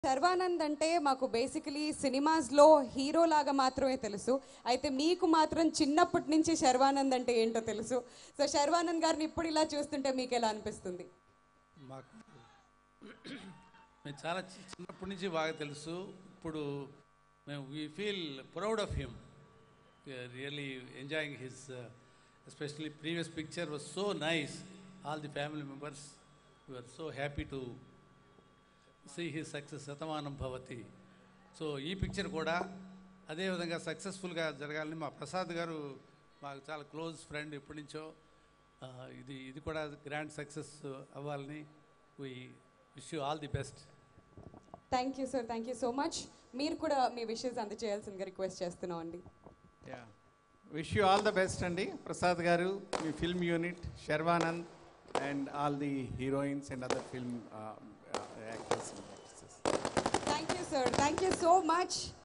శర్వానంద్ అంటే మాకు బేసికలీ సినిమాస్లో హీరో లాగా మాత్రమే తెలుసు అయితే మీకు మాత్రం చిన్నప్పటి నుంచి శర్వానంద్ అంటే ఏంటో తెలుసు సో శర్వానంద్ గారిని ఇప్పుడు ఇలా చూస్తుంటే మీకు ఎలా అనిపిస్తుంది మాకు మేము చాలా చి- చిన్నప్పటి నుంచి బాగా తెలుసు ఇప్పుడు మేము we feel proud of him really enjoying his especially previous picture was so nice all the family members are so happy to see his success Shatamanam Bhavati so ఈ పిక్చర్ కూడా అదేవిధంగా సక్సెస్ఫుల్గా జరగాలని మా ప్రసాద్ గారు మాకు చాలా క్లోజ్ ఫ్రెండ్ ఎప్పటి నుంచో ఆ, ఇది ఇది కూడా గ్రాండ్ సక్సెస్ అవ్వాలని we wish you all the best thank you sir thank you so much మీరు కూడా మీ విషెస్ అందజేయాల్సిందిగా రిక్వెస్ట్ చేస్తున్నాం అండి yeah wish you all the best అండి ప్రసాద్ గారు మీ film unit Sharwanand and all the heroines and other film actors thank you sir thank you so much